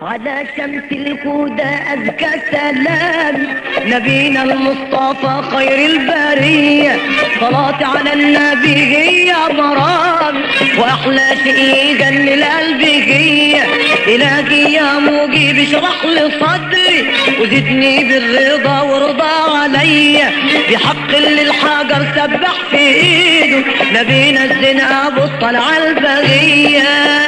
على شمس الهدى أزكى سلام نبينا المصطفى خير البرية صلاة على النبي هي مرام وأحلى شيء يجلي القلب هي إلهي يا مجيب اشرح لي صدري وزدني بالرضا وارضى عليا بحق اللي الحجر سبح في ايده نبينا الزنا ابو الطلعه البغيه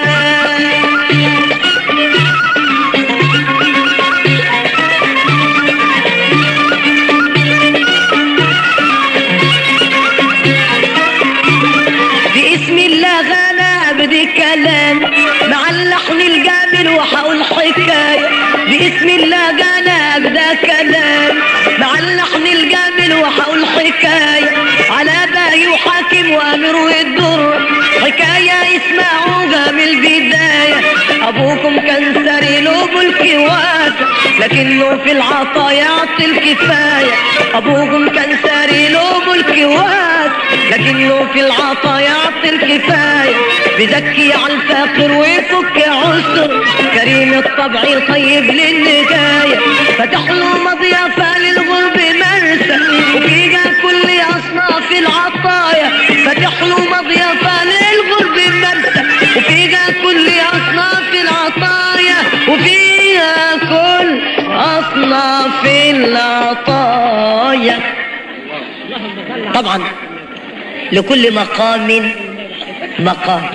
باسم الله غنى ابدي كلام مع اللحن الجامل وحقول حكايه باسم الله غنى ابدا كلام مع اللحن الجامل وحقول حكايه على باقي وحاكم وامر والدر حكايه اسمعوها من البدايه ابوكم كان سري له ملك واسع لكنه في العطا يعطي الكفايه ابوكم كان سري له ملك واسع لكنه في العطا يعطي الكفايه بزكي على الفاقر ويفك عسر كريم الطبع طيب للنجايه فتح له مضيافه للغرب مرسى وفيها كل اصناف العطايا فتح له مضيافه للغرب مرسى وفيها كل اصناف العطايا وفيها كل اصناف العطايا طبعا لكل مقام مقام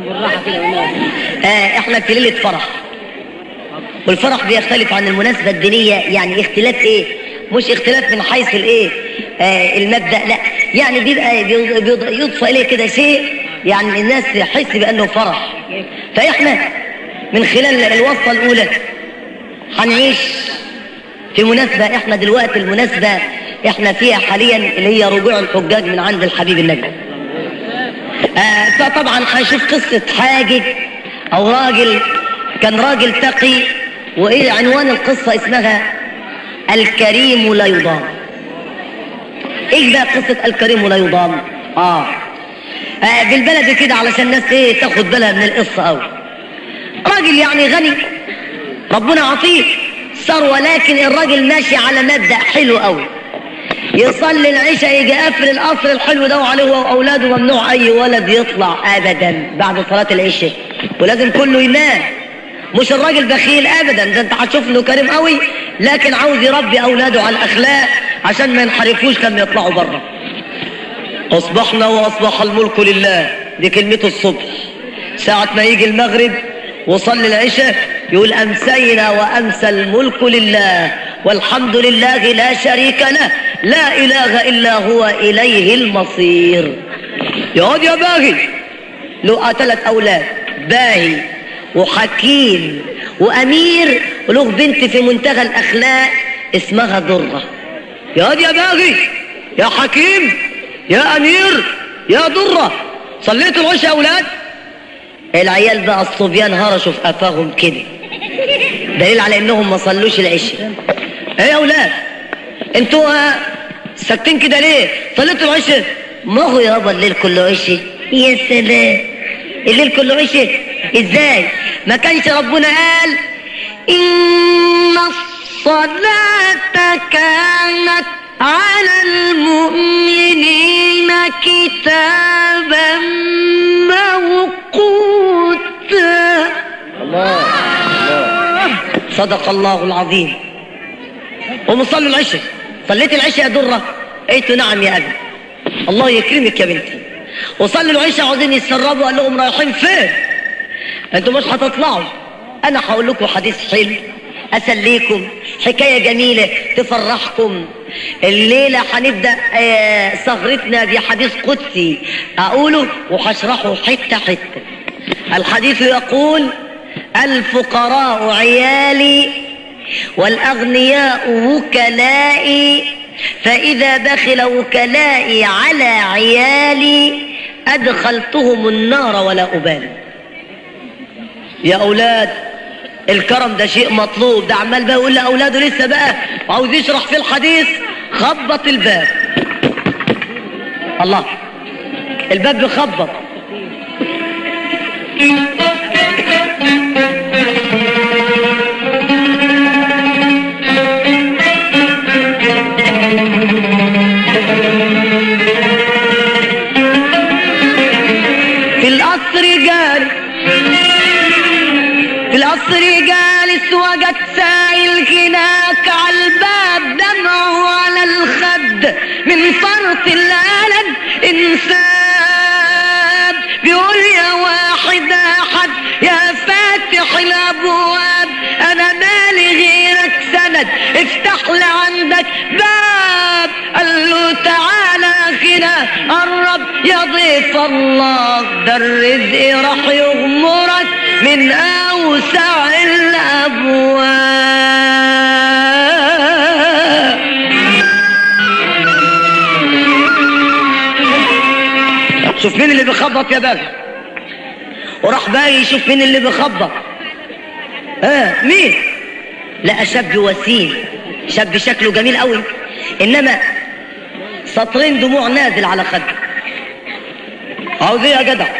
آه احنا في ليله فرح والفرح بيختلف عن المناسبه الدينيه يعني اختلاف ايه مش اختلاف من حيث الايه آه المبدا لا يعني بيبقى بي- بيض- يضفى اليه كده شيء يعني الناس تحس بانه فرح فاحنا من خلال الوصفه الاولى هنعيش في مناسبة احنا دلوقتي المناسبة احنا فيها حاليا اللي هي رجوع الحجاج من عند الحبيب النبي آه فطبعا هنشوف قصة حاجج او راجل كان راجل تقي وايه عنوان القصة اسمها الكريم لا يضام ايه بقى قصة الكريم لا يضام اه, آه بالبلد كده علشان الناس ايه تاخد بالها من القصة اوي راجل يعني غني ربنا عطيه ثروة لكن الراجل ماشي على مبدأ حلو قوي يصلي العشاء يجي قافل القصر الحلو ده وعليه هو واولاده ممنوع اي ولد يطلع ابدا بعد صلاة العشاء ولازم كله ينام مش الراجل بخيل ابدا ده انت هتشوف انه كريم قوي لكن عاوز يربي اولاده على الاخلاق عشان ما ينحرفوش لما يطلعوا بره اصبحنا واصبح الملك لله دي كلمته الصبح ساعة ما يجي المغرب وصلي العشاء يقول أمسينا وأمسى الملك لله والحمد لله لا شريك له لا إله إلا هو إليه المصير يقعد يا باغي له ثلاث أولاد باهي وحكيم وأمير وله بنت في منتهى الأخلاق اسمها درة يقعد يا باغي يا حكيم يا أمير يا درة صليتوا العشاء يا أولاد العيال بقى الصبيان هرشوا في قفاهم كده دليل على انهم ما صلوش العشاء ايه يا اولاد انتوا آه، ساكتين كده ليه صليتوا العشاء ما هو يابا الليل كله عشاء يا سلام الليل كله عشاء ازاي ما كانش ربنا قال ان الصلاه كانت على المؤمنين كتابا موقوتا الله صدق الله العظيم ومصلي العشاء صليت العشاء يا درة قلت نعم يا أبي الله يكرمك يا بنتي وصلي العشاء عاوزين يتسربوا قال لهم رايحين فين انتوا مش هتطلعوا انا هقول لكم حديث حلو اسليكم حكايه جميله تفرحكم الليله هنبدا آه، سهرتنا بحديث قدسي اقوله وهشرحه حته حته الحديث يقول الفقراء عيالي والاغنياء وكلائي فاذا بخل وكلائي على عيالي ادخلتهم النار ولا ابالي يا اولاد الكرم ده شيء مطلوب ده عمال بقى يقول لاولاده لسه بقى وعاوز يشرح في الحديث خبط الباب الله الباب بيخبط في القصر جالس وجد سائل هناك على الباب دمعه على الخد من فرط الألم إنسان بيقول يا واحد أحد يا فاتح الأبواب أنا مالي غيرك سند افتح لي عندك باب قال له تعالى كده قرب يا ضيف الله ده الرزق راح يغمرك من أوسع الأبواب شوف مين اللي بيخبط يا باغي وراح باقي يشوف مين اللي بيخبط ها مين لقى شاب وسيم شاب شكله جميل قوي انما سطرين دموع نازل على خده عاوز ايه يا جدع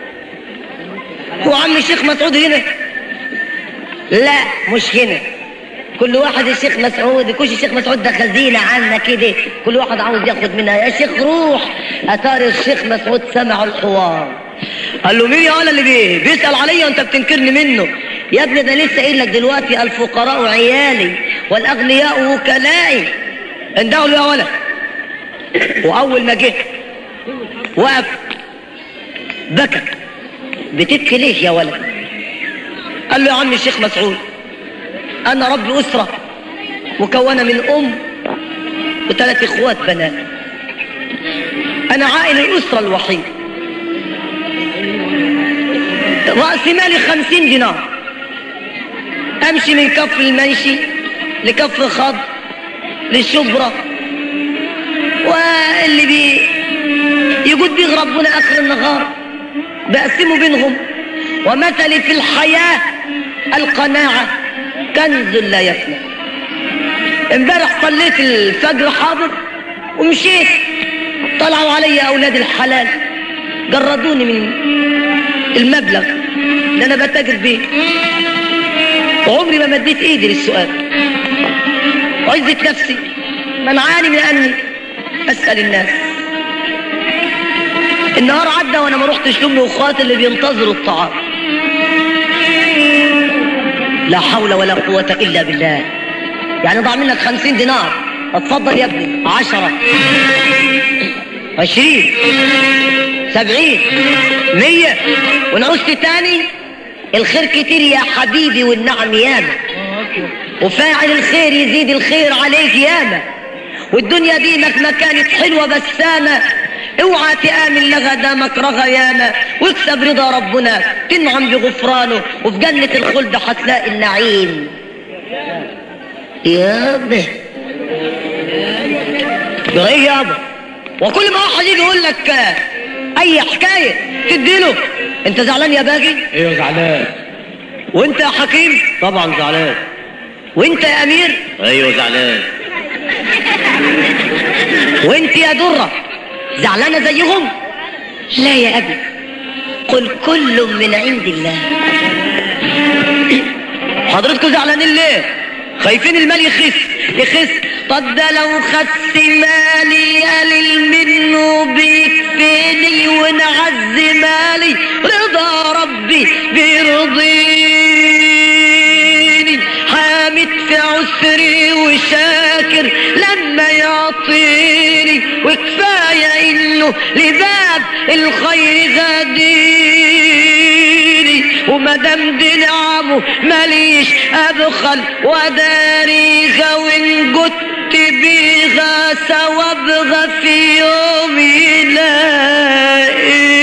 هو عم الشيخ مسعود هنا لا مش هنا كل واحد الشيخ مسعود كل الشيخ مسعود ده خزينه عنا كده كل واحد عاوز ياخد منها يا شيخ روح اتاري الشيخ مسعود سمع الحوار قال له مين يا ولا اللي بيه بيسال عليا وانت بتنكرني منه يا ابني ده لسه قايل لك دلوقتي الفقراء عيالي والاغنياء وكلائي اندهوا له يا ولا واول ما جه وقف بكى بتبكي ليه يا ولد قال له يا عم الشيخ مسعود انا رب اسره مكونه من ام وثلاث اخوات بنات انا عائل الاسره الوحيد راس مالي خمسين دينار امشي من كف المنشي لكف خض للشبرة واللي بي يقول بيه ربنا اخر النهار بقسمه بينهم ومثلي في الحياة القناعة كنز لا يفنى امبارح صليت الفجر حاضر ومشيت طلعوا علي اولاد الحلال جردوني من المبلغ اللي انا بتاجر بيه وعمري ما مديت ايدي للسؤال وعزة نفسي منعاني من اني اسال الناس النهار عدى وانا ما رحتش لامي واخواتي اللي بينتظروا الطعام لا حول ولا قوة الا بالله يعني ضاع منك خمسين دينار اتفضل يا ابني عشرة عشرين سبعين مية ونعوزت تاني الخير كتير يا حبيبي والنعم ياما وفاعل الخير يزيد الخير عليك ياما والدنيا دي مهما كانت حلوة بسامة اوعى تآمن لها دامك رغيانا واكسب رضا ربنا تنعم بغفرانه وفي جنة الخلد هتلاقي النعيم يابا ده ايه يابا وكل ما واحد يجي يقول لك آه، اي حكايه تديله انت زعلان يا باجي ايوه زعلان وانت يا حكيم طبعا زعلان وانت يا امير ايوه زعلان وانت يا دره زعلانه زيهم لا يا ابي قل كل من عند الله حضرتكم زعلانين ليه خايفين المال يخس يخس طب ده لو خس مالي قليل منه بيكفيني ونعز مالي رضا ربي بيرضيني حامد في عسري وشاكر لما يعطيني وكفاية انه لباب الخير غاديني ومدام دي نعمه ماليش ابخل وداريها وان جدت بيها سوابغى في يوم يلاقيني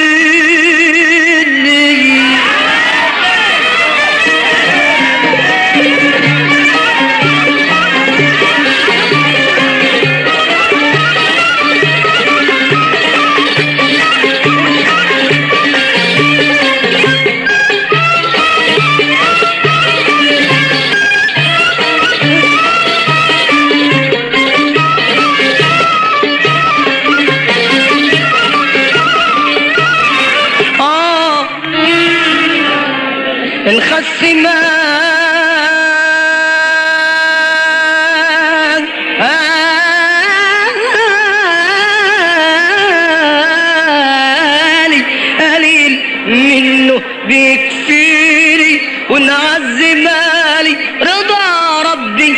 آه الخس ما قليل منه بيكفيني ونعز مالي رضا ربي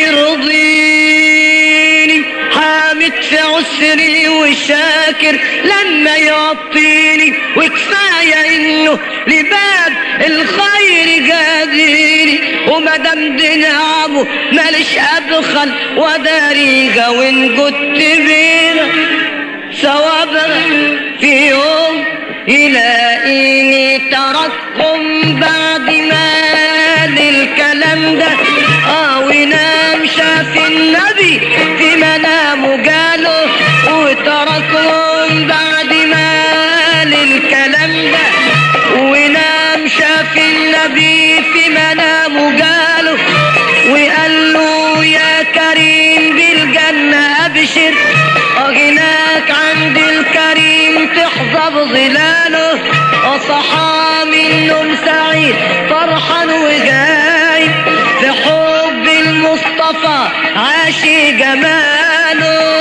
بيرضيني حامد في عسري وشاكر لما يعطيني وكفاية انه لباب الخير جاديني ومدام دي نعمه ماليش ابخل وداريها وان كنت بيها ثوابها في يوم يلاقيني تركهم بعد ما الكلام ده اه وينام شاف النبي في منامه قاله وتركهم بعد ما الكلام ده ونام شاف النبي في منامه قاله وقال له يا كريم بالجنة أبشر هناك عند الكريم تحظى بظلاله وصحى من نوم سعيد فرحان وجاي في حب المصطفى عاشي جماله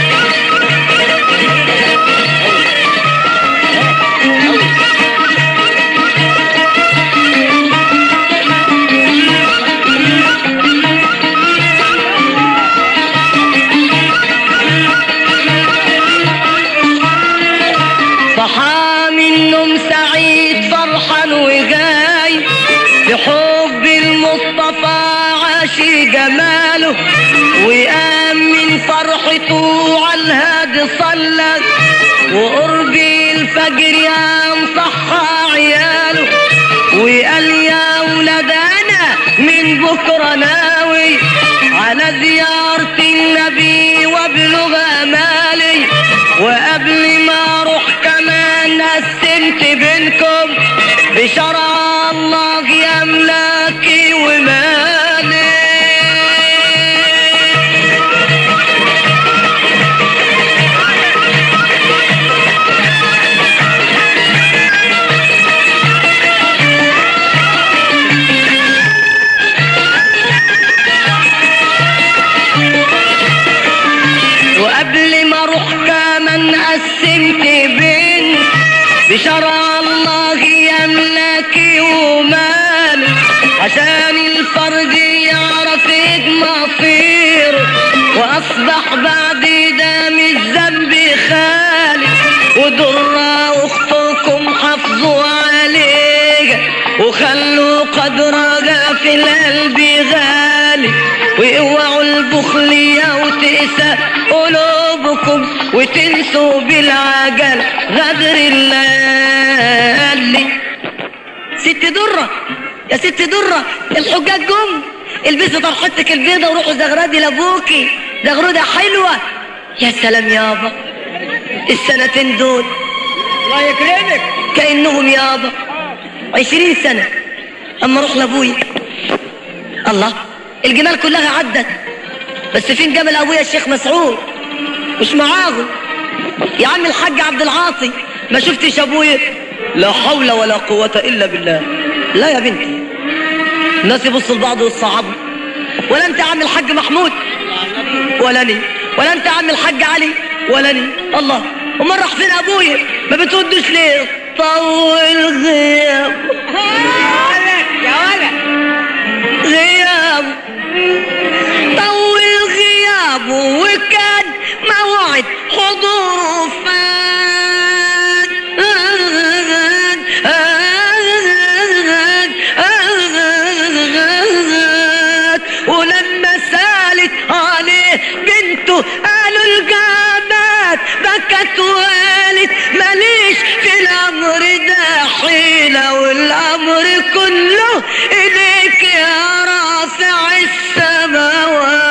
صحى من نوم سعيد فرحان وجاي بحب المصطفى عاشي جماله وقام من فرحته على الهادي صلى وقرب الفجر يام صحى عياله وقال يا ولاد انا من بكره ناوي على زيارة النبي وابلغ امالي وقبل ما اروح كمان قسمت بينكم بشرع الله يا املاكي ومالي وقبل ما اروح كمان قسمت بين بشرع الله يملكي وماله عشان الفرد يعرف مصيره واصبح بعد دام الذنب خالي ودرة اختكم حافظوا عليها وخلوا قدرها في القلب غالي واوعوا البخل يا وتأسى قلوبكم وتنسوا بالعجل غدر الليالي ست درة يا ست درة الحجاج جم البسي طرحتك البيضة وروحوا زغردي لابوكي زغردة حلوة يا سلام يابا السنتين دول الله يكرمك كأنهم يابا عشرين سنة أما أروح لأبويا الله الجمال كلها عدت بس فين جمل أبويا الشيخ مسعود مش معاهم يا عم الحاج عبد العاطي ما شفتش أبويا لا حول ولا قوة إلا بالله لا يا بنتي الناس يبصوا لبعض ويصعبوا ولا أنت يا عم الحاج محمود ولا أني ولا أنت يا عم الحاج علي ولا أني الله امال راح فين ابويا ما بتردش ليه طول غياب يا ولد غياب طول غيابه وكان موعد حضوره فات ولما سالت عليه بنته قالوا الجامات بكت وقالت ماليش في الامر ده حيلة والامر كله اليك يا رافع السماوات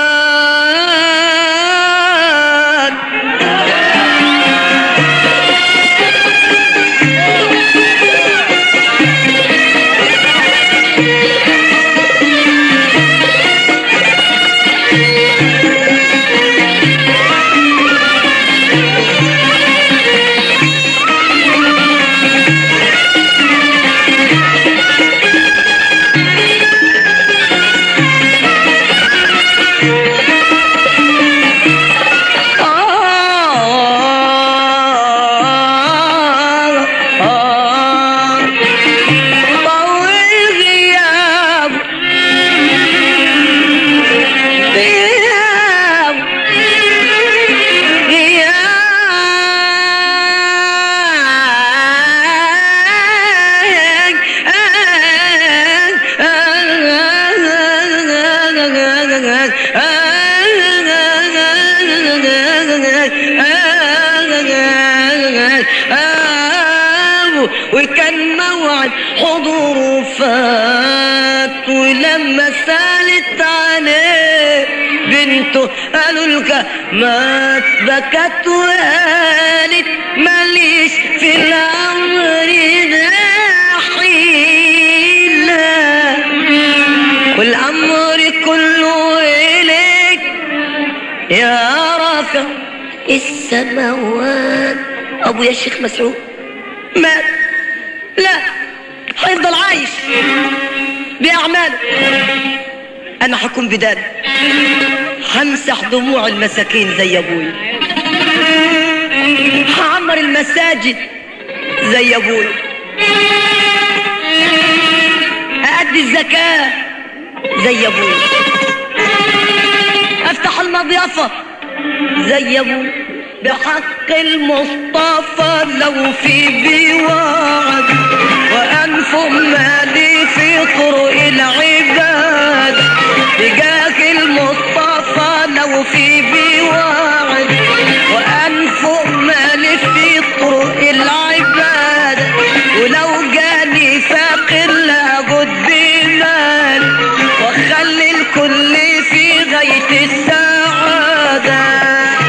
وكان موعد حضوره فات ولما سالت عليه بنته قالوا لك مات بكت وقالت ماليش في الامر ده حيله والامر كله اليك يا رافع السماوات ابو يا شيخ مسعود مات لا هيفضل عايش باعماله انا هكون بدال همسح دموع المساكين زي ابوي هعمر المساجد زي ابوي أأدي الزكاة زي أبوي أفتح المضيافة زي أبوي بحق المصطفى لو في بوعد وأنفق مالي في طرق العباد بجاه المصطفى لو في بوعد وأنفق مالي في طرق العباد ولو جاني فاقر لابد بمال واخلي الكل في غاية السعادة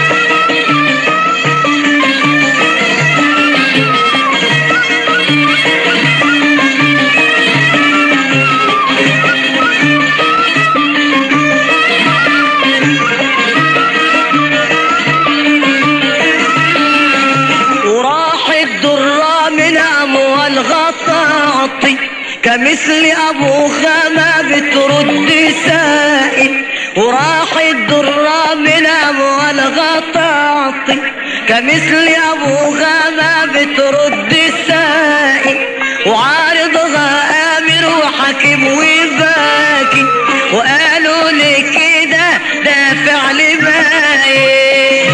وراح الدرة من أموال غطاطي كمثل أبوها ما بترد سائل وراح الدرة من أموال غطاطي كمثل أبوها ما بترد سائل وعارضها آمر وحكيم وباكي وقالوا لي كده ده فعل باين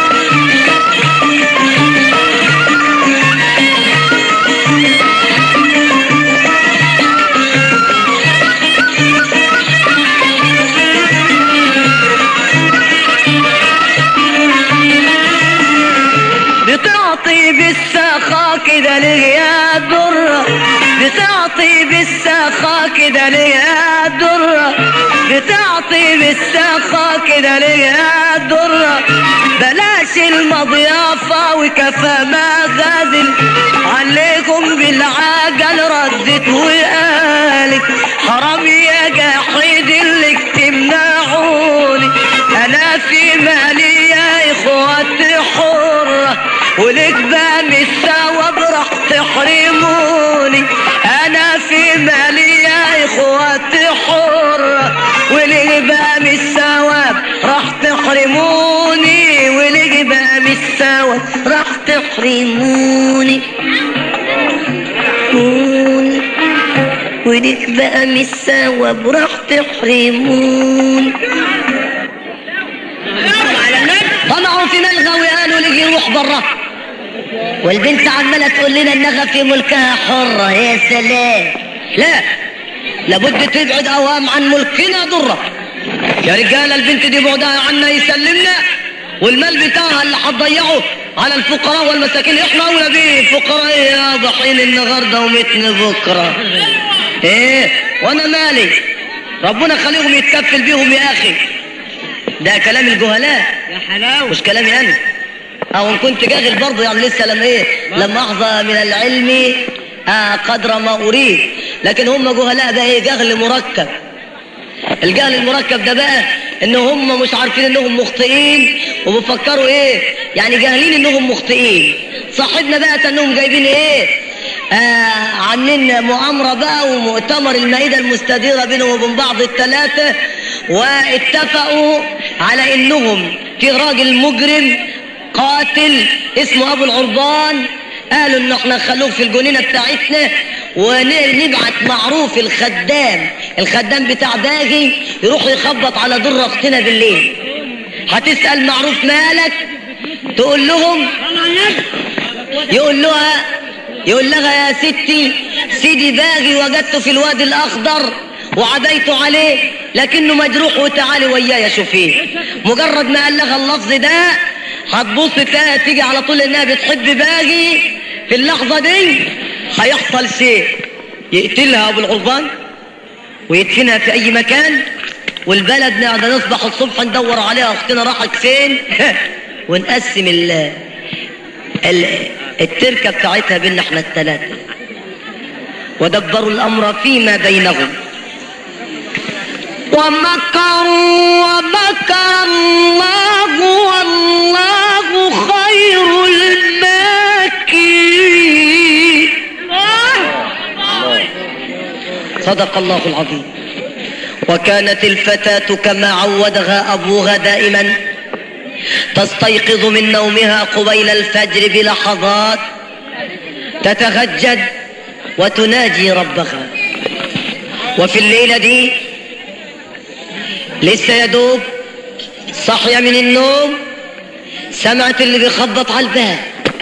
بتعطي بالسخاء كده ليه يا درة بتعطي بالسخاء كده ليه يا درة بتعطي بالسخاء كده ليه يا درة بلاش المضيافة وكفى ما غازل عليكم بالعجل ردت وقالك حرام يا جحيد اللي تمنعوني انا في مالي يا اخواتي حرة ولك بام الثواب راح تحرموني انا في مالي يا اخواتي حرة ولك بام الثواب راح تحرموني ولك بام الثواب راح تحرموني موني ولك بقى من الثواب راح تحرموني طمعوا في ملغى وقالوا لي روح برا والبنت عمالة تقول لنا انها في ملكها حرة يا سلام لا لابد تبعد اوام عن ملكنا ضرة يا رجالة البنت دي بعدها عنا يسلمنا والمال بتاعها اللي هتضيعه على الفقراء والمساكين احنا اولى بيه الفقراء ايه يا ضحين النهارده ومتن بكره ايه وانا مالي ربنا خليهم يتكفل بيهم يا اخي ده كلام الجهلاء يا حلاوة مش كلامي انا او ان كنت جاهل برضه يعني لسه لما ايه لما احظى من العلم آه قدر ما اريد لكن هم جهلاء ده ايه جهل مركب الجهل المركب ده بقى ان هم مش عارفين انهم مخطئين وبيفكروا ايه يعني جاهلين انهم مخطئين صاحبنا بقى انهم جايبين ايه آه عاملين مؤامرة بقى ومؤتمر المائدة المستديرة بينهم وبين بعض الثلاثة واتفقوا على انهم في راجل مجرم قاتل اسمه ابو العربان قالوا ان احنا نخلوه في الجنينه بتاعتنا ونبعت معروف الخدام الخدام بتاع باغي يروح يخبط على در اختنا بالليل هتسال معروف مالك تقول لهم يقول لها يقول لها يا ستي سيدي باغي وجدته في الوادي الاخضر وعديت عليه لكنه مجروح وتعالي ويايا شوفيه مجرد ما قال لها اللفظ ده هتبص تلاقي تيجي على طول انها بتحب باغي في اللحظه دي هيحصل شيء يقتلها ابو الغربان ويدفنها في اي مكان والبلد نقعد نصبح الصبح ندور عليها اختنا راحت فين ونقسم ال ال التركه بتاعتها بينا احنا الثلاثه ودبروا الامر فيما بينهم ومكروا ومكر الله والله خير الماكرين صدق الله العظيم وكانت الفتاة كما عودها أبوها دائما تستيقظ من نومها قبيل الفجر بلحظات تتهجد وتناجي ربها وفي الليلة دي لسه يدوب صحية من النوم سمعت اللي بيخبط على الباب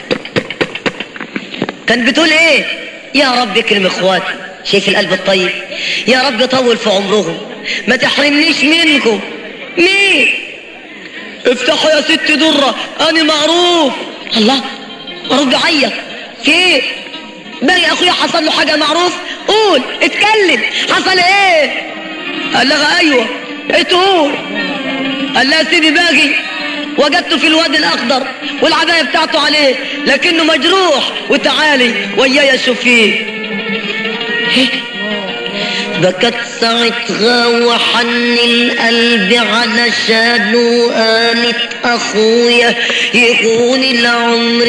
كان بتقول ايه يا رب اكرم اخواتي شايف القلب الطيب يا رب طول في عمرهم ما تحرمنيش منكم مين افتحوا يا ست درة انا معروف الله معروف بيعيط في ايه باقي اخويا حصل له حاجة معروف قول اتكلم حصل ايه قال لها ايوه تقول قال لها سيدي باقي وجدته في الوادي الاخضر والعبايه بتاعته عليه لكنه مجروح وتعالي وياي شوفيه بكت ساعتها وحن القلب علشانه قالت اخويا يهون العمر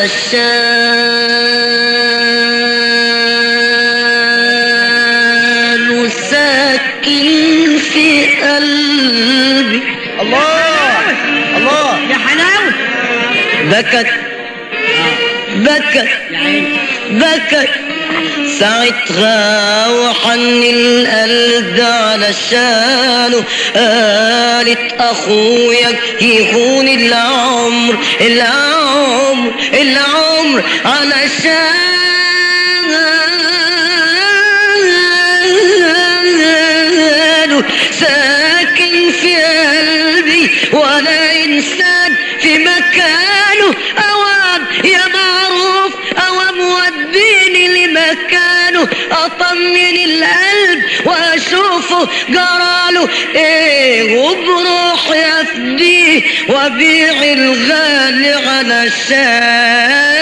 علشان وساكن في قلبي الله الله يا حلاوة بكت بكت يا عيني بكت ساعتها وحن القلب علشانه قالت اخويا يهون العمر العمر العمر علشانه ساكن في قلبي ولا انسان في مكانه اوام يا معروف اوام وديني لمكانه اطمن القلب واشوفه جراله ايه وبروحي افديه وابيع الغالي علشانه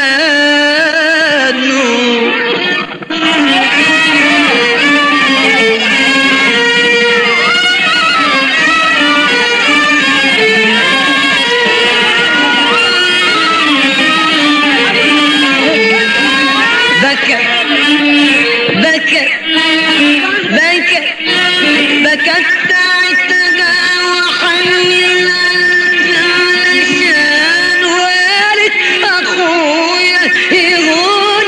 بكت بكت بكت بكت ساعتها وحن القلب علشان والد اخويا يهون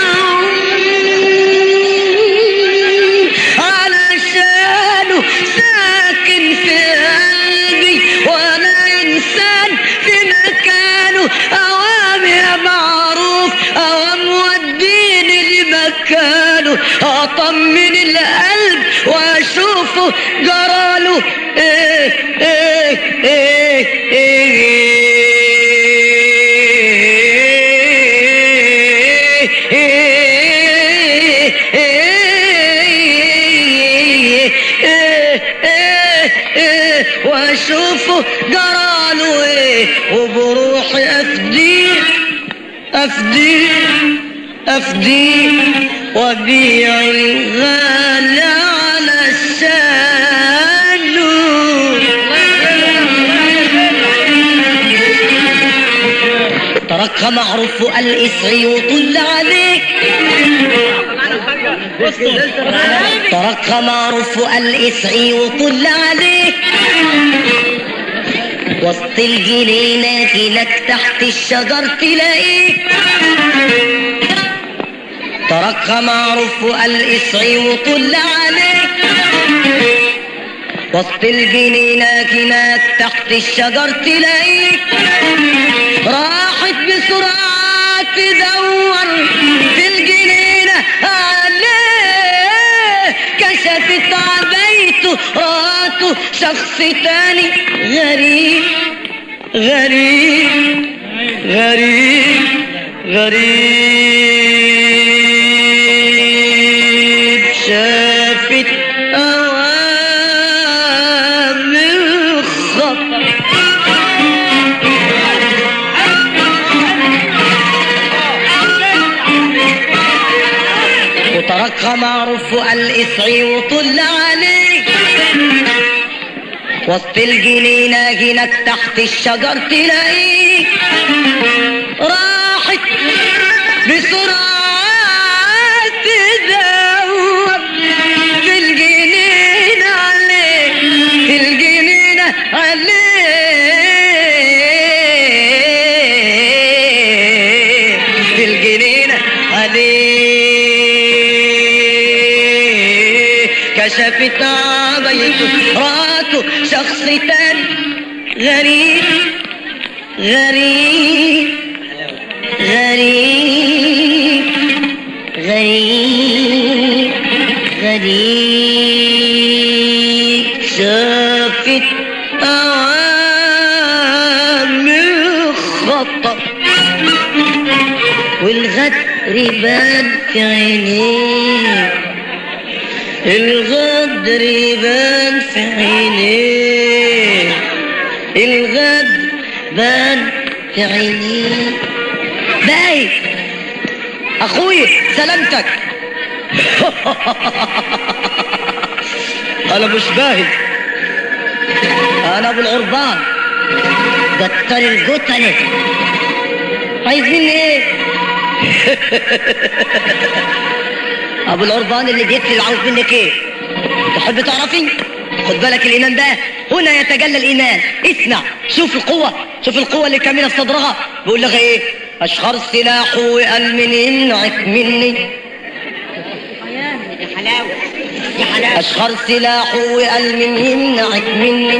العمر علشانه ساكن في قلبي وانا انسان في مكانه اوام يا معروف اوام وديني لمكانه اطمن القلب واشوفه جراله ايه ايه ايه ايه واشوفه جراله ايه وبروحي افديه افديه افديه وابيع الغالي على ترك معروف وقال اسعي وطل عليك ترك معروف وقال اسعي وطل عليك وسط الجنينة لك تحت الشجر تلاقيك ترك معروف وقال اسعي وطل عليك وسط الجنينة هناك تحت الشجر تلاقيك راحت بسرعة تدور في الجنينة عليه كشفت عبيته راته شخص تاني غريب غريب غريب غريب القمر فوق الاسعي وطل عليه وسط الجنينة هناك تحت الشجر تلاقيه راحت بسرعة تدور في الجنينة عليه في الجنينة عليه في الجنينة عليه كشفت عبيته راته شخص تاني غريب غريب غريب غريب غريب شافت أوامر خطأ والغدر بان في عينيه الغدر بان في عينيه الغدر بان في عينيه باي اخوي سلامتك انا مش باهي انا ابو العربان جتر الجتلة عايز مني ايه ابو العربان اللي بيقتل عاوز منك ايه تحب تعرفي خد بالك الايمان ده هنا يتجلى الايمان اسمع شوف القوه شوف القوه اللي كامله في صدرها بيقول لها ايه اشهر سلاح وقال من يمنعك مني يا حلاوة يا حلاوة اشهر سلاح وقال من يمنعك مني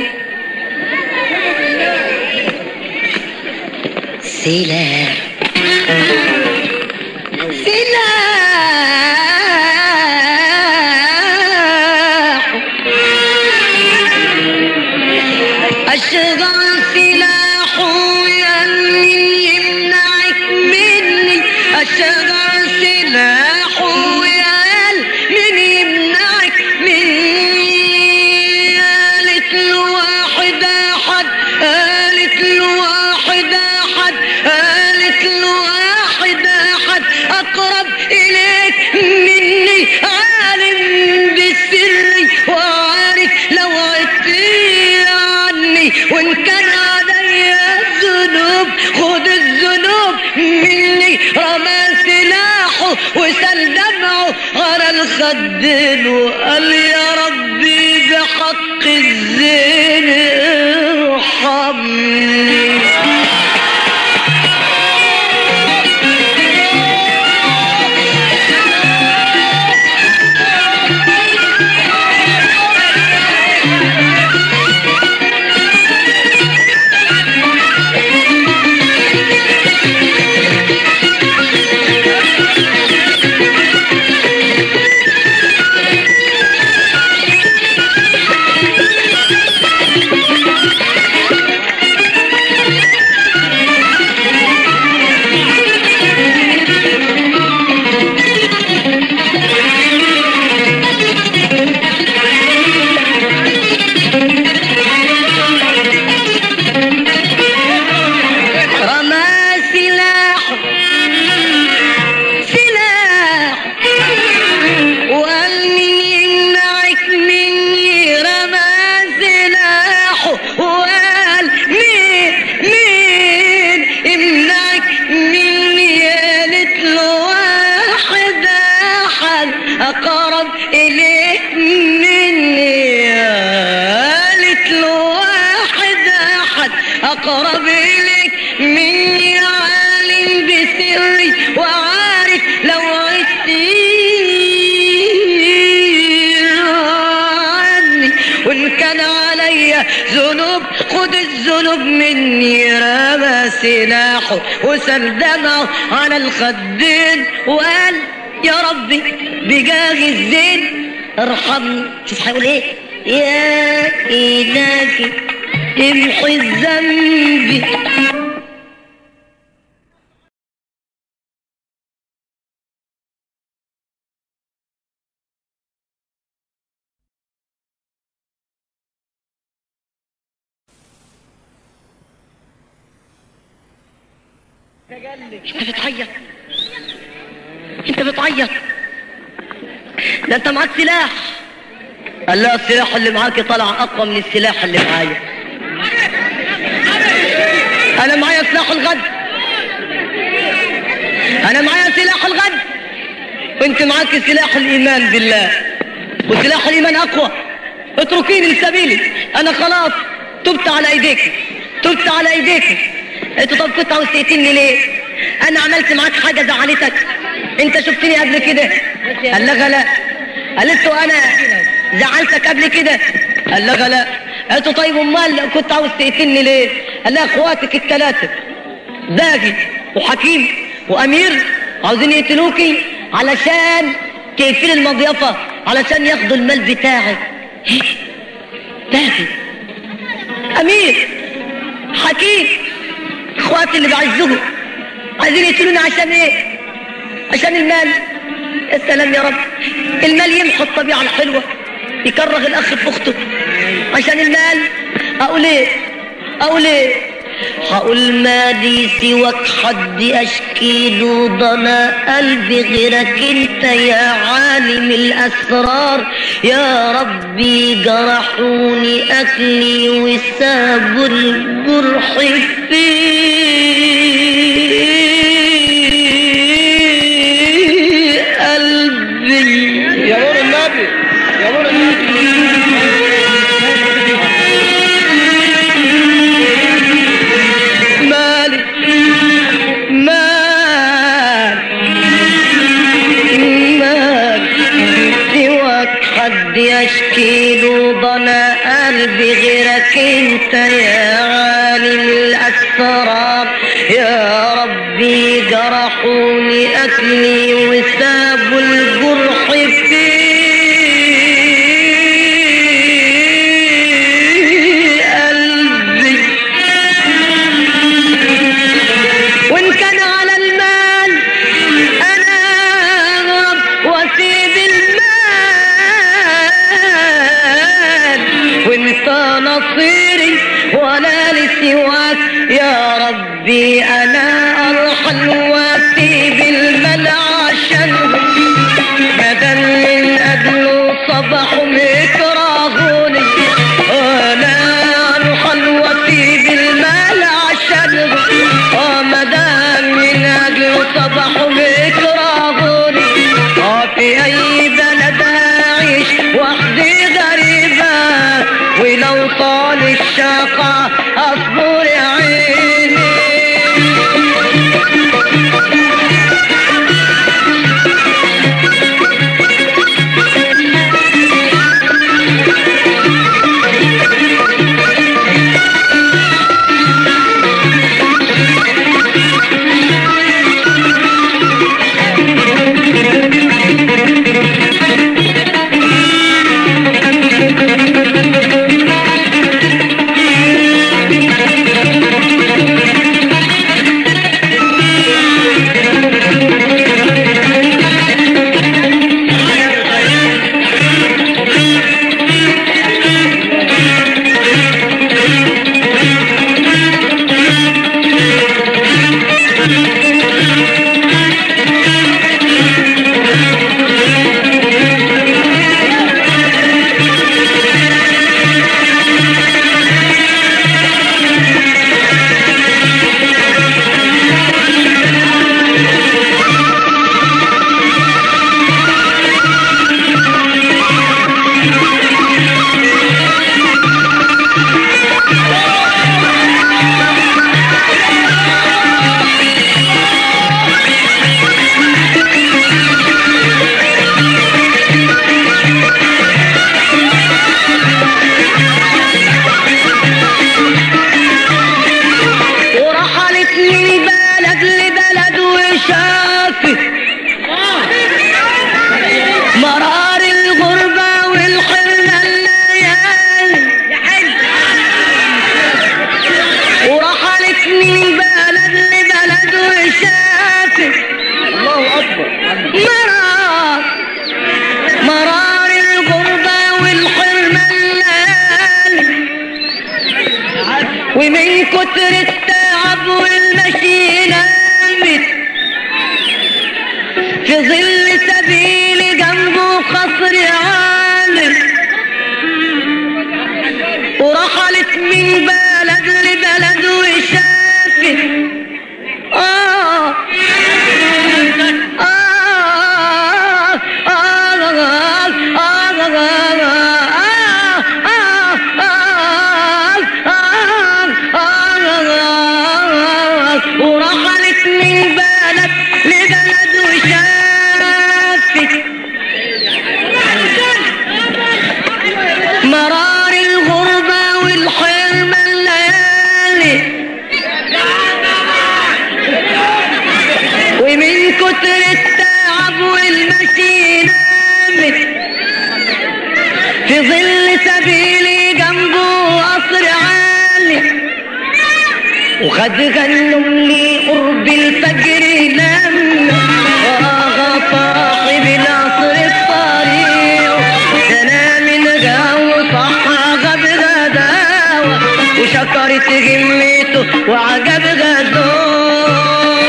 سلاح سلاح أشغل سلاح يمني يمنعك مني أشغل سلاح من يمنعك مني قالت له واحد أحد قالت له واحد أحد قالت له واحد أحد أقرب إليك مني عالم بسري وعارف لو عدتي عني وإن كان علي الذنوب خد الذنوب مني رمى سلاحه وسال دمعه على الخدين وقال يا ربي بحق الزين ارحمني رمى سلاحه سلاح وقال من يمنعك مني رمى سلاحه وقال مين مين يمنعك مني قالت له واحد احد اقرب اليك مني قالت له واحد احد اقرب اليك مني عالم بسري وعارف لو عدتي عني وان كان عليا ذنوب خد الذنوب مني رمى سلاحه وسال دمعه على الخدين وقال يا ربي بجاه الزين ارحمني شوف هيقول ايه يا إلهي امحي الذنب انت بتعيط انت بتعيط ده انت معاك سلاح قال لا السلاح اللي معاك طلع اقوى من السلاح اللي معايا انا معايا سلاح الغد انا معايا سلاح الغد وانت معاك سلاح الايمان بالله وسلاح الايمان اقوى اتركيني لسبيلي انا خلاص تبت على ايديك تبت على ايديك انت طب كنت عاوز تقتلني ليه انا عملت معاك حاجه زعلتك انت شفتني قبل كده قال لها لا قالت له انا زعلتك قبل كده قال لها لا قالت له طيب امال كنت عاوز تقتلني ليه قال لها اخواتك الثلاثه باغي وحكيم وامير عاوزين يقتلوكي علشان تقفلي المضيفه علشان ياخدوا المال بتاعك باغي امير حكيم اخواتي اللي بعزهم عايزين يقتلوني عشان ايه عشان المال يا سلام يا رب المال يمحو الطبيعه الحلوه يكره الاخ في اخته عشان المال اقول ايه اقول ايه هقول ما لي سواك حد اشكي له ضنا قلبي غيرك انت يا عالم الاسرار يا ربي جرحوني اكلي وسابوا الجرح في قلبي يا نور النبي يا نور النبي مالي مال مال سواك حد يشكي له ضنا قلبي غيرك انت يا عالم الاسرار يا ربي جرحوني اكلي وسابوا الجرح في قلبي وان كان على المال انا اغرب واسيب المال وانت نصيري ولا لسواك يا ربي انا ارحل واسيب المال عشانهم بدل من اجله صبحوا يكرهوني انا ارحل واسيب المال عشانهم اه مدام من اجله صبحوا يكرهوني اه في اي بلد اعيش وحدي غريبة ولو طال الشقا اصبر يا عيني ورحلت من بلد لبلد وشافت مرار الغربة والحرة الليالي ورحلت من بلد لبلد وشافت الله اكبر مرار مرار الغربة والحرمة الليالي ومن كتر التعب والمشي نامت في ظل سبيل جنبه خصر من بلد لبلد وشافت آه آه ورحلت من بلد لبلد وشافت مرار الغربة والحرمة الليالي ومن كتر التعب والمشي نامت في ظل سبيلي جنبه قصر عالي وخد غنم لي قرب الفجر نام واغى صاحب العصر الطريق سنا من جو صح غب غداوة وشكرت همته وعجب غدوه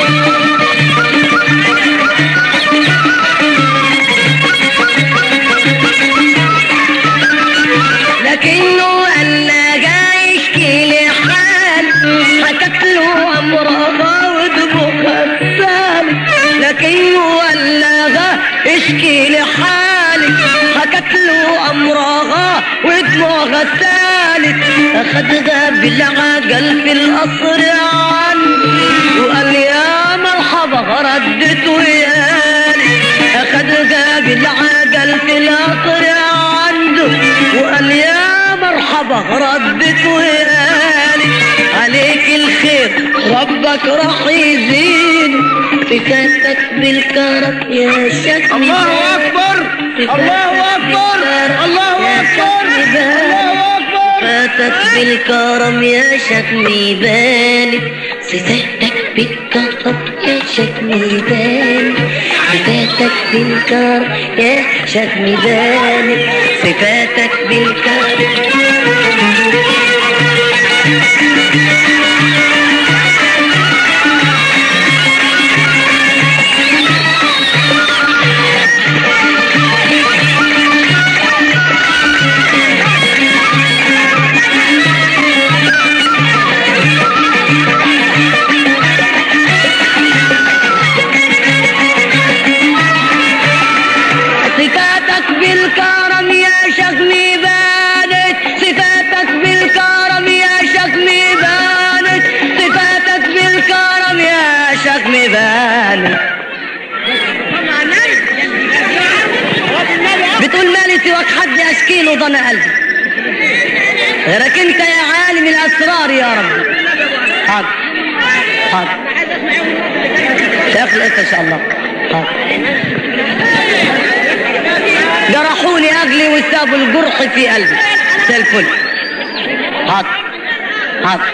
لكنه قال لا جاي يشكي لي حال حكت له امرها ودموعها السالك لكنه قال لا جاي يشكي لي حالي حكت له امرها ودموعها السالك اخدها بالعجل في القصر عني وقال يا مرحبا ردت ويالي اخدها بالعجل في القصر عنده وقال يا مرحبا ردت وقالي عليك الخير ربك راح يزيد فكاتك بالكرم يا شكل الله اكبر الله اكبر الله اكبر الله اكبر فاتك بالكرم يا شكلي بالي صفاتك بالكرم يا شكلي بالي صفاتك بالكرم يا شكلي بالي صفاتك بالكرم صفاتك بالكرم يا شكلي بانت صفاتك بالكرم يا شكلي بانت صفاتك بالكرم يا شكلي بانت بتقول مالي سواك حد اشكيله ضن قلبي غيرك انت يا عالم الاسرار يا رب حاضر حاضر شيخ ان شاء الله حاضر جرحوني اغلي وسابوا الجرح في قلبي زي الفل حاضر حاضر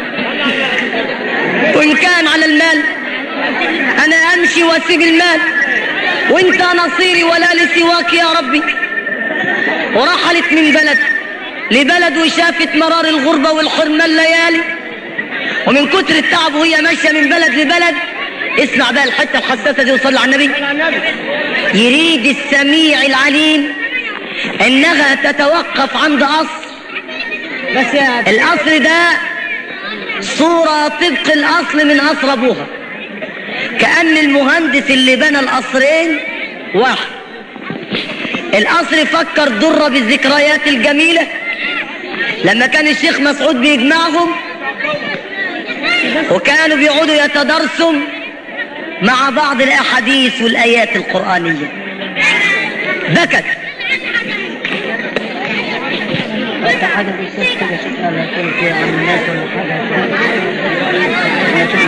وان كان على المال انا امشي واسيب المال وانت نصيري ولا لسواك يا ربي ورحلت من بلد لبلد وشافت مرار الغربة والحرمة الليالي ومن كتر التعب وهي ماشية من بلد لبلد اسمع بقى الحتة الحساسة دي وصلي على النبي يريد السميع العليم انها تتوقف عند قصر بس يا القصر ده صورة طبق الاصل من قصر ابوها كأن المهندس اللي بنى القصرين واحد القصر فكر ضرة بالذكريات الجميلة لما كان الشيخ مسعود بيجمعهم وكانوا بيقعدوا يتدرسوا مع بعض الأحاديث والآيات القرآنية بكت حاجة بالشيخ كده شوف أنا كنت عن الناس ولا حاجة أنا شوف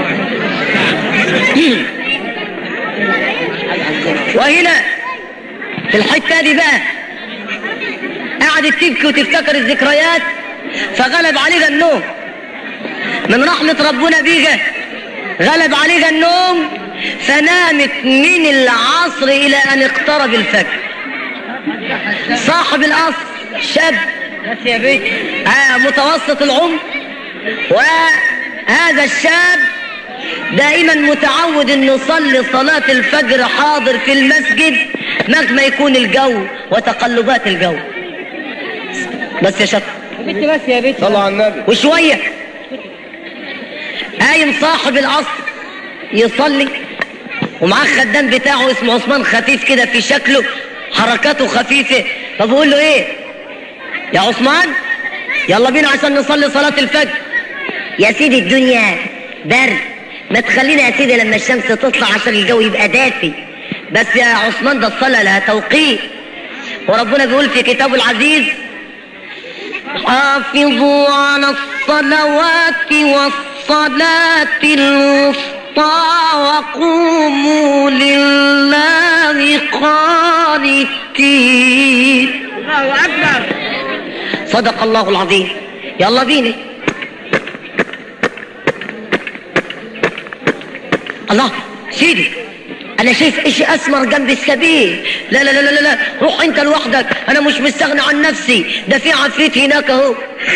وهنا في الحتة دي بقى قعدت تبكي وتفتكر الذكريات فغلب عليها النوم من رحمة ربنا بيها غلب عليها النوم فنامت من العصر إلى أن اقترب الفجر صاحب القصر شاب بس يا بيه آه متوسط العمر وهذا الشاب دائما متعود انه يصلي صلاة الفجر حاضر في المسجد مهما يكون الجو وتقلبات الجو بس يا شط بنت بس يا بنت صلوا على النبي وشوية قايم صاحب القصر يصلي ومعاه الخدام بتاعه اسمه عثمان خفيف كده في شكله حركاته خفيفة فبقول له ايه يا عثمان يلا بينا عشان نصلي صلاة الفجر يا سيدي الدنيا برد ما تخلينا يا سيدي لما الشمس تطلع عشان الجو يبقى دافي بس يا عثمان ده الصلاة لها توقيت وربنا بيقول في كتابه العزيز حافظوا على الصلوات والصلاة الوسطى وقوموا لله قانتين الله اكبر صدق الله العظيم يلا بينا الله سيدي انا شايف اشي اسمر جنب السبيل لا لا لا لا لا روح انت لوحدك انا مش مستغني عن نفسي ده في عفريت هناك اهو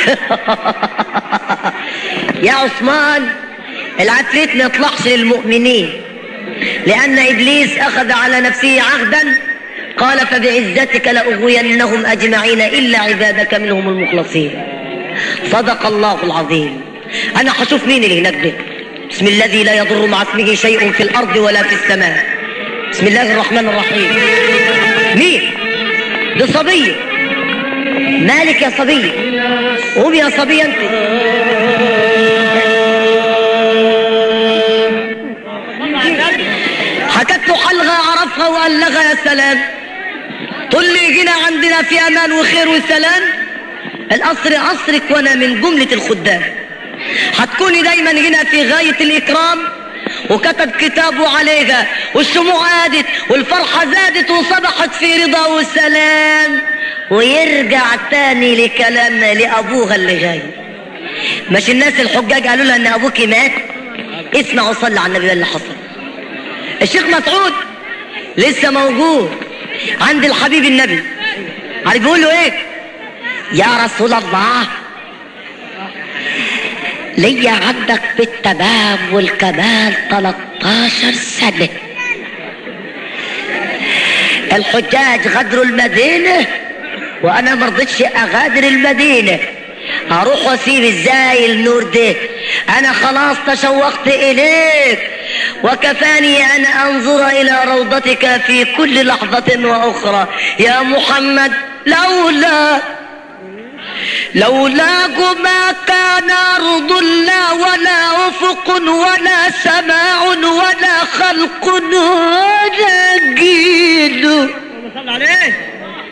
يا عثمان العفريت ما يطلعش للمؤمنين لان ابليس اخذ على نفسه عهدا قال فبعزتك لاغوينهم اجمعين الا عبادك منهم المخلصين صدق الله العظيم انا هشوف مين اللي هناك ده بسم الذي لا يضر مع اسمه شيء في الارض ولا في السماء بسم الله الرحمن الرحيم مين دي صبية مالك يا صبية قوم يا صبية انت حكت له حلقة عرفها وقال لها يا سلام طل لي جينا عندنا في امان وخير وسلام القصر قصرك وانا من جملة الخدام هتكوني دايما هنا في غاية الإكرام وكتب كتابه عليها والشموع عادت والفرحة زادت وصبحت في رضا وسلام ويرجع تاني لكلام لأبوها اللي جاي مش الناس الحجاج قالوا لها ان ابوك مات اسمع وصلي على النبي ده اللي حصل الشيخ مسعود لسه موجود عند الحبيب النبي عارف بيقول له ايه يا رسول الله ليا عندك بالتمام والكمال 13 سنة الحجاج غدروا المدينة وانا مرضتش اغادر المدينة هروح واسيب ازاي النور ده انا خلاص تشوقت اليك وكفاني ان انظر الى روضتك في كل لحظة واخرى يا محمد لولا لولاك ما كان أرض لا ولا أفق ولا سماع ولا خلق ولا جيل صل عليه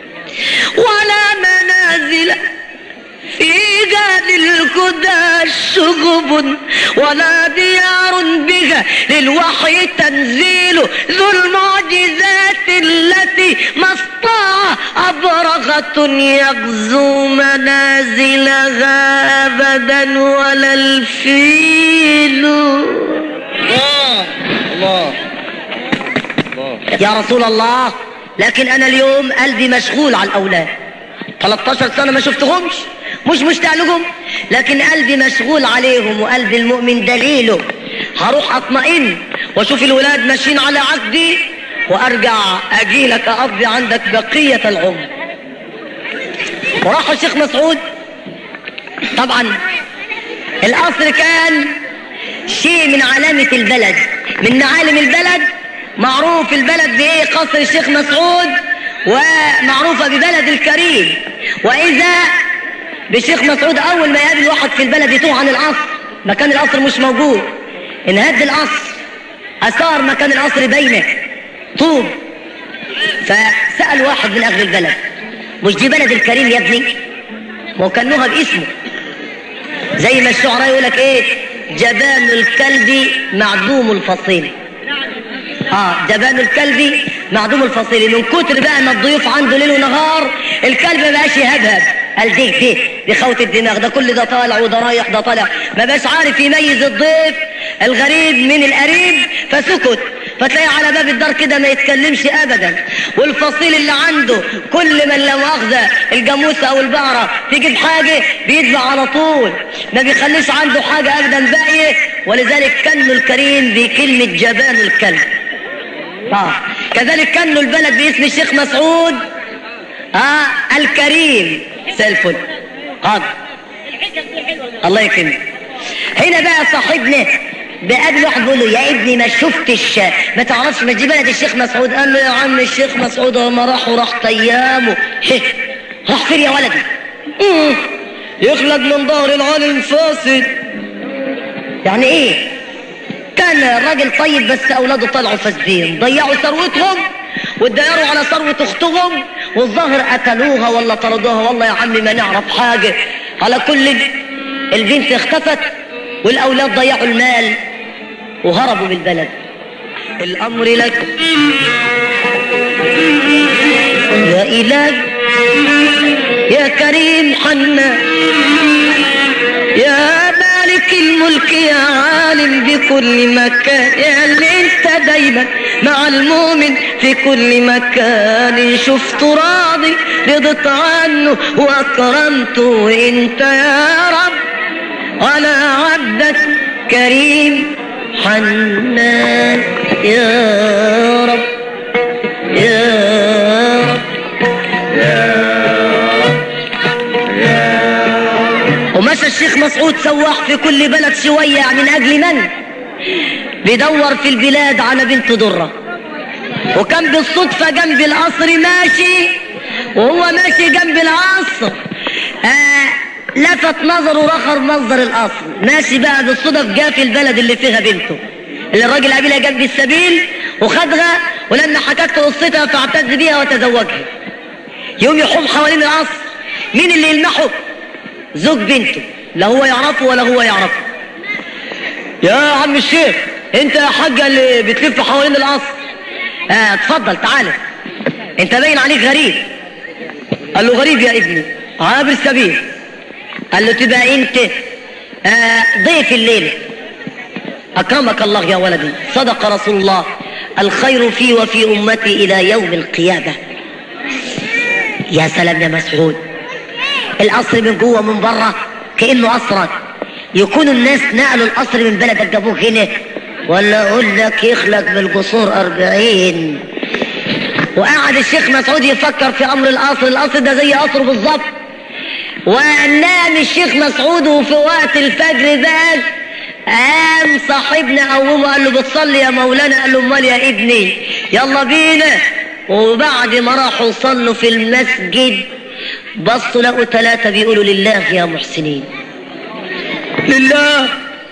ولا منازل في جاد الهدى شغب ولا ديار بها للوحي تنزيل ذو المعجزات التي ما استطاع أبرغة يغزو منازلها أبدا ولا الفيل الله الله الله يا رسول الله لكن أنا اليوم قلبي مشغول على الأولاد 13 سنة ما شفتهمش مش مشتاق لهم لكن قلبي مشغول عليهم وقلب المؤمن دليله هروح اطمئن واشوف الولاد ماشيين على عقدي وارجع اجي لك اقضي عندك بقية العمر وراح الشيخ مسعود طبعا القصر كان شيء من علامة البلد من معالم البلد معروف البلد بايه قصر الشيخ مسعود ومعروفة ببلد الكريم واذا بالشيخ مسعود اول ما يقابل واحد في البلد يتوه عن القصر مكان القصر مش موجود انهد القصر اثار مكان القصر بينه طوب فسأل واحد من اهل البلد مش دي بلد الكريم يا ابني ما هو كانوها باسمه زي ما الشعراء يقول لك ايه جبان الكلب معدوم الفصيل اه جبان الكلب معدوم الفصيل من كتر بقى ما الضيوف عنده ليل ونهار الكلب ما بقاش يهبهب قال دي دي دي خوت الدماغ ده كل ده طالع وده رايح ده طالع ما بقاش عارف يميز الضيف الغريب من القريب فسكت فتلاقي على باب الدار كده ما يتكلمش ابدا والفصيل اللي عنده كل من لو اخذ الجاموسه او البقره تجيب حاجه بيدفع على طول ما بيخليش عنده حاجه ابدا باقيه ولذلك كان الكريم بكلمه جبان الكلب آه. كذلك كان البلد باسم الشيخ مسعود آه الكريم زي الفل حاضر الله يكرمك هنا بقى صاحبنا بقابل واحد بيقول له يا ابني ما شفتش ما تعرفش ما دي بلد الشيخ مسعود قال له يا عم الشيخ مسعود هو ما راح وراح ايامه هه، راح فين يا ولدي؟ مم. يخلق من ظهر العالم فاسد يعني ايه؟ كان راجل طيب بس اولاده طلعوا فاسدين ضيعوا ثروتهم واتدايروا على ثروة اختهم والظهر قتلوها ولا طردوها والله يا عمي ما نعرف حاجة على كل البنت اختفت والاولاد ضيعوا المال وهربوا من البلد الامر لك يا اله يا كريم حنان يا مالك الملك يا عالم بكل مكان يا اللي انت دايما مع المؤمن في كل مكان شفته راضي رضت عنه واكرمته انت يا رب على عبدك كريم حنان يا رب يا رب ومشى الشيخ مسعود سواح في كل بلد شوية من أجل من؟ بيدور في البلاد على بنت درة وكان بالصدفة جنب القصر ماشي وهو ماشي جنب القصر آه لفت نظره رخر منظر القصر ماشي بقى بالصدف جاء في البلد اللي فيها بنته اللي الراجل قابلها جنب السبيل وخدها ولما حكت له قصتها فاعتز بيها وتزوجها يوم يحوم حوالين القصر مين اللي يلمحه زوج بنته لا هو يعرفه ولا هو يعرفه يا عم الشيخ انت يا حاجة اللي بتلف حوالين القصر اه اتفضل تعالى انت باين عليك غريب قال له غريب يا ابني عابر السبيل قال له تبقى انت آه ضيف الليلة اكرمك الله يا ولدي صدق رسول الله الخير في وفي امتي الى يوم القيامة يا سلام يا مسعود القصر من جوه من بره كانه قصرك يكون الناس نقلوا القصر من بلدك جابوه هنا ولا اقول لك يخلق من القصور أربعين وقعد الشيخ مسعود يفكر في امر القصر القصر ده زي قصره بالظبط ونام الشيخ مسعود وفي وقت الفجر ده قام صاحبنا قومه قال له بتصلي يا مولانا قال له امال يا ابني يلا بينا وبعد ما راحوا صلوا في المسجد بصوا لقوا ثلاثة بيقولوا لله يا محسنين لله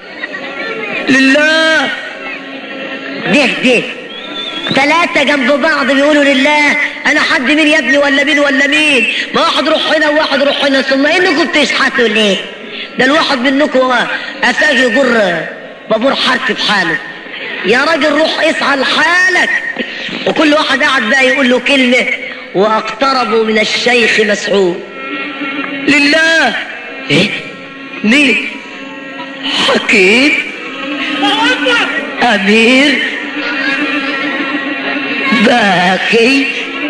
لله ده ده ثلاثة جنب بعض بيقولوا لله أنا حد مين يا ابني ولا مين ولا مين ما واحد روح هنا وواحد روح هنا ثم إنكم بتشحتوا ليه ده الواحد منكم أفاج يجر بابور حرك في حاله يا راجل روح اسعى لحالك وكل واحد قاعد بقى يقول له كلمة واقتربوا من الشيخ مسعود لله ايه مين حكيم امير باكي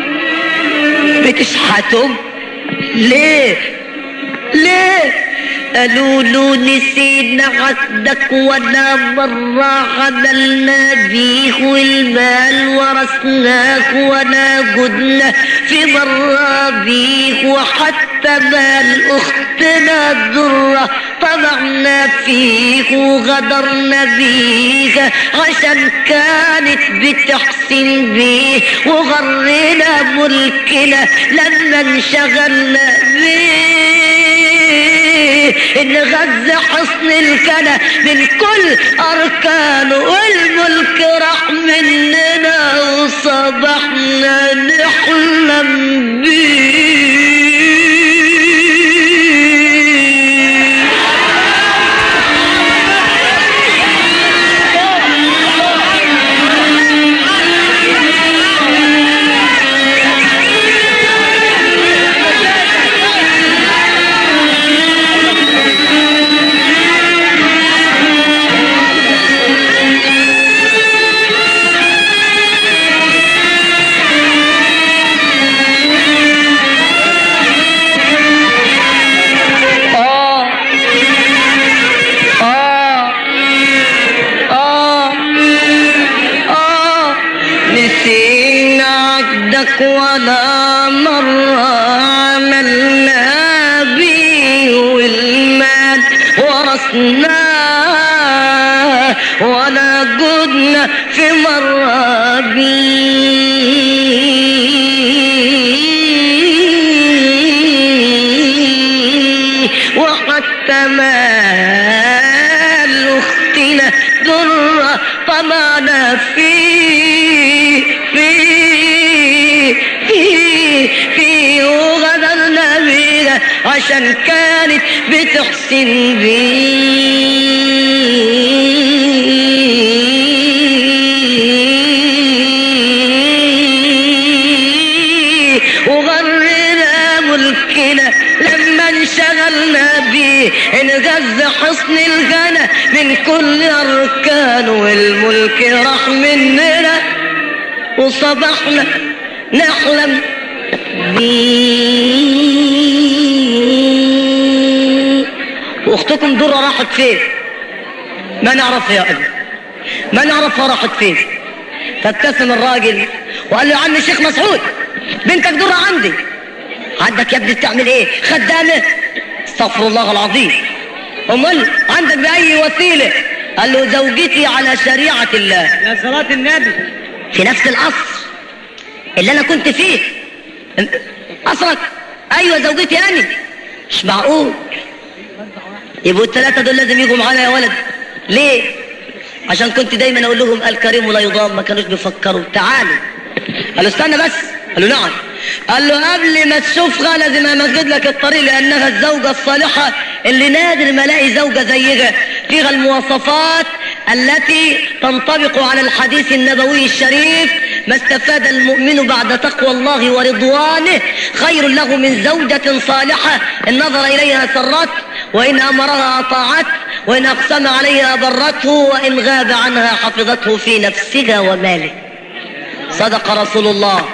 بتشحتهم ليه ليه قالوا له نسينا عهدك ولا مرة عملنا بيه والمال ورثناك ولا جدنا في مرة بيه وحتى مال أختنا الدرة طمعنا فيك وغدرنا بيك عشان كانت بتحسن بيه وغرنا ملكنا لما انشغلنا بيه ان غزة حصن الكنى من كل اركانه والملك راح مننا وصبحنا نحلم بيه آه آه آه آه نسينا عهدك ولا مرة عملنا بيه خلصنا ولا جدنا في مرة بيه وحتى مال اختنا ذرة طمعنا فيه فيه فيه فيه وغدرنا بيها عشان كانت بتحسن بيه وغرنا ملكنا لما انشغلنا بيه انغز حصن الغنى من كل اركان والملك راح مننا وصبحنا نحلم بيه واختكم درة راحت فين ما نعرف يا ابي ما نعرفها راحت فين فابتسم الراجل وقال له يا عم الشيخ مسعود بنتك درة عندي عندك يا ابني بتعمل ايه خدامه استغفر الله العظيم امال عندك باي وسيله قال له زوجتي على شريعه الله يا صلاة النبي في نفس القصر اللي انا كنت فيه قصرك ايوه زوجتي انا مش معقول يبقوا الثلاثه دول لازم يجوا معانا يا ولد ليه عشان كنت دايما اقول لهم الكريم لا يضام ما كانوش بيفكروا تعالوا قال له استنى بس قال له نعم قال له قبل ما تشوفها لازم امهد لك الطريق لانها الزوجه الصالحه اللي نادر ما الاقي زوجه زيها فيها المواصفات التي تنطبق على الحديث النبوي الشريف ما استفاد المؤمن بعد تقوى الله ورضوانه خير له من زوجة صالحة إن نظر إليها سرته وإن أمرها أطاعته وإن أقسم عليها برته وإن غاب عنها حفظته في نفسها وماله صدق رسول الله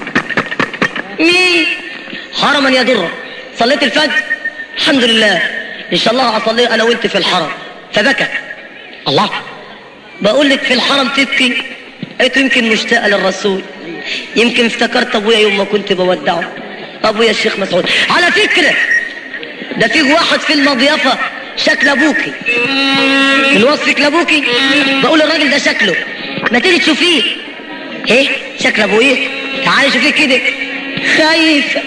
مين حرما يا درة صليت الفجر الحمد لله إن شاء الله أصلي أنا وأنت في الحرم فبكى الله بقول لك في الحرم تبكي قلت يمكن مشتاقة للرسول يمكن افتكرت أبويا يوم ما كنت بودعه أبويا الشيخ مسعود على فكرة ده في واحد في المضيافة شكل أبوكي من وصفك لأبوكي بقول الراجل ده شكله ما تيجي تشوفيه ايه شكل ابو ايه تعالي شوفيه كده خايفة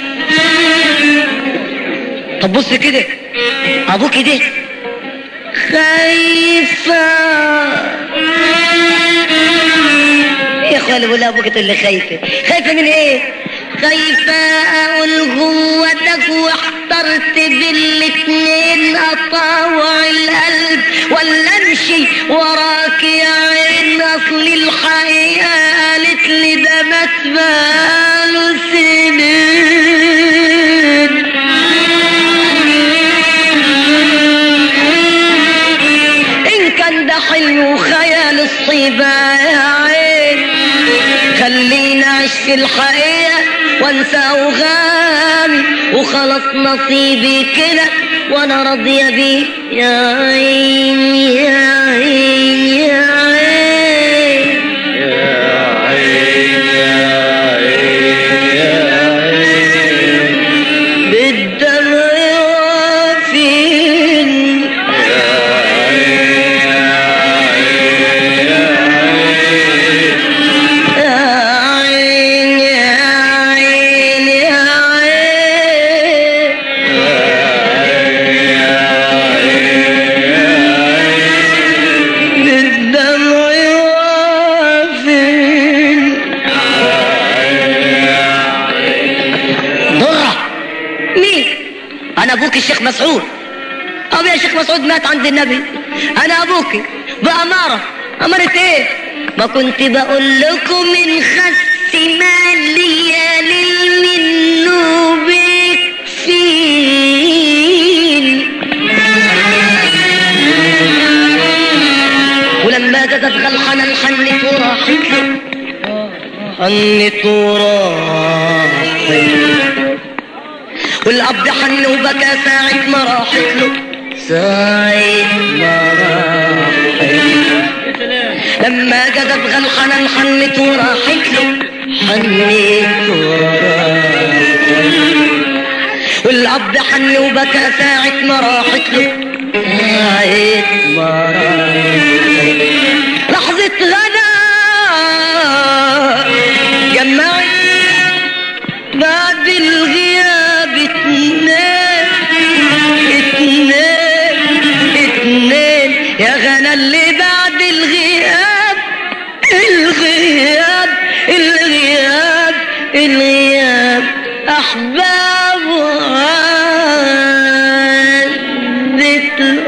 طب بص كده ابوك ده خايفة يا اخويا بقول ابوك تقول لي خايفة خايفة من ايه خايفة اقول جوتك واحترت بالاتنين اطاوع القلب ولا امشي وراك يا عين اصل الحقيقة قالت لي ده مات بقاله سنين إن كان ده حلم وخيال الصيبة يا عين خليني أعيش في الحقيقة وانسى أوغامي وخلاص نصيبي كده وأنا راضية بيه يا عين يا عين يا عين بالدمع يوافين يا عين يا عين يا عين بالدمع يوافين ضرة مين انا ابوك الشيخ مسعود ابي يا شيخ مسعود مات عند النبي انا ابوك بأمارة أمارة ايه ما كنت بقول لكم من خس مالية للمنوب يكفين ولما جدت غلحنا الحنت وراحت له حنت وراحت والأب حن وبكى ساعة ما راحت له ساعة ما راحت لما جذب غلحنا حنت وراحت له حنت وراحت والأب حن وبكى ساعة ما راحت له عيد مراري لحظة غدا جمعت بعد الغياب اتنين اتنين اتنين يا غنى اللي بعد الغياب الغياب الغياب الغياب احباب عزت له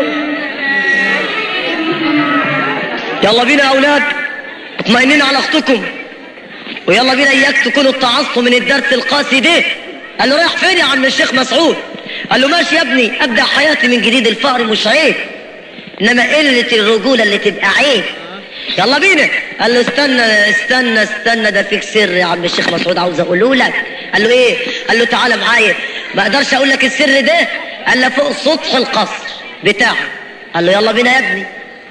يلا بينا يا اولاد اطمئنين على اختكم ويلا بينا اياك تكونوا اتعظتوا من الدرس القاسي ده قال له رايح فين يا عم الشيخ مسعود قال له ماشي يا ابني ابدا حياتي من جديد الفقر مش عيب انما قله الرجوله اللي تبقى عيب يلا بينا قال له استنى استنى استنى ده فيك سر يا عم الشيخ مسعود عاوز اقوله لك قال له ايه قال له تعالى معايا ما اقدرش اقول لك السر ده قال له فوق سطح القصر بتاعه قال له يلا بينا يا ابني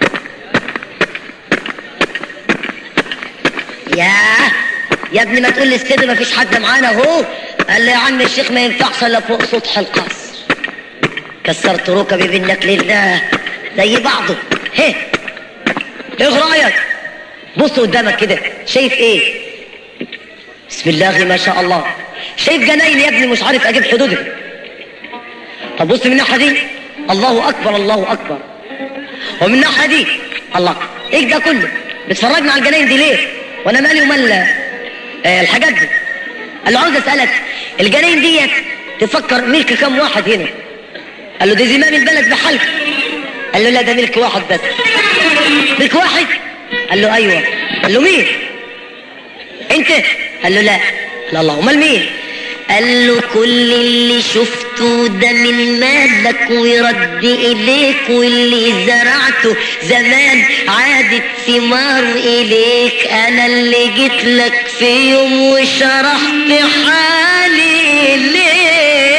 ياه يا ابني ما تقول لي السر ما فيش حد معانا اهو قال لي يا عم الشيخ ما ينفعش الا فوق سطح القصر كسرت ركبي منك لله زي بعضه هه ايه رايك بص قدامك كده شايف ايه بسم الله ما شاء الله شايف جناين يا ابني مش عارف اجيب حدودها طب بص من الناحيه دي الله اكبر الله اكبر ومن الناحيه دي الله ايه ده كله بتفرجنا على الجناين دي ليه وانا مالي ومال آه الحاجات دي قال له عاوز اسالك الجناين ديت تفكر ملك كم واحد هنا قال له ده زمام البلد بحالك قال له لا ده ملك واحد بس ملك واحد قال له ايوه قال له مين انت قال له لا لا الله امال مين قال له كل اللي شفته ده من مالك ويرد اليك واللي زرعته زمان عادت ثمار اليك انا اللي جيت لك في يوم وشرحت حالي ليه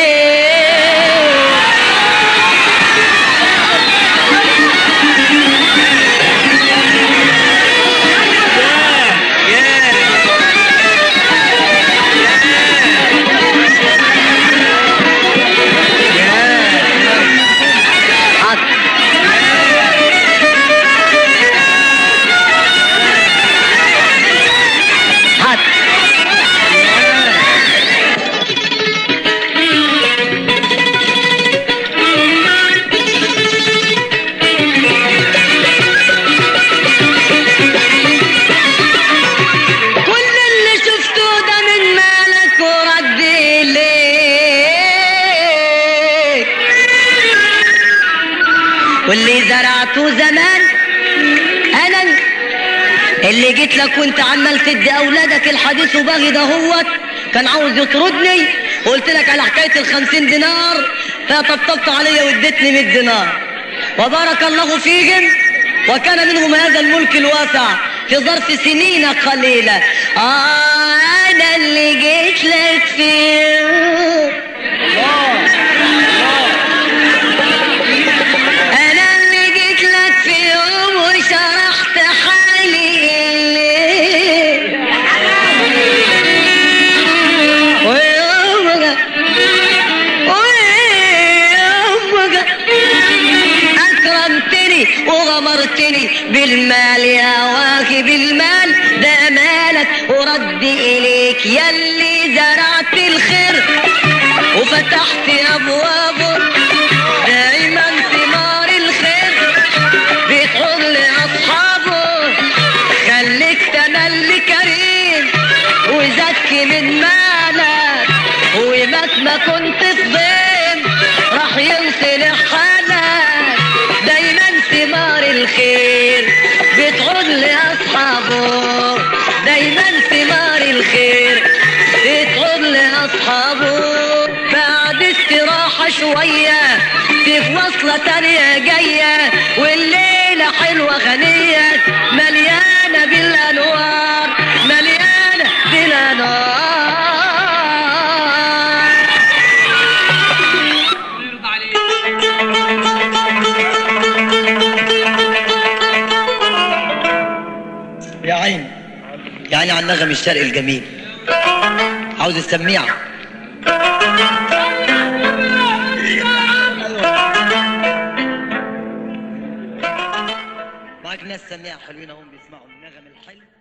حاضر. حاضر. كل اللي شفته ده من مالك ورد إليك واللي زرعته زمان انا اللي جيت لك وانت عمال تدي اولادك الحديث وباغي دهوت كان عاوز يطردني وقلت لك على حكايه الخمسين دينار فطبطبت عليا واديتني 100 دينار وبارك الله فيهم وكان منهم هذا الملك الواسع في ظرف سنين قليلة آه أنا اللي جيت لك فيه انا اللي جيت لك في يوم وشرحت حالي ويوم جا ويوم جا اكرمتني وغمرتني بالمال يا واهب المال ده مالك ورد اليك يلي زرعت الخير وفتحت ابوابه دايما ثمار الخير بتقول لاصحابه خليك تملي كريم وزكي من مالك ومهما كنت في ضيم راح ينصلح حالك دايما ثمار الخير بتعود لاصحابه دايما ثمار الخير بتعود لاصحابه بعد استراحة شوية في وصلة تانية جاية والليلة حلوة غنية مليانة بالأنوار مليانة بالأنوار يا عين يعني عن نغم الشرق الجميل عاوز السميعة ومعاك ناس سميعة حلوين اهم بيسمعوا النغم الحلو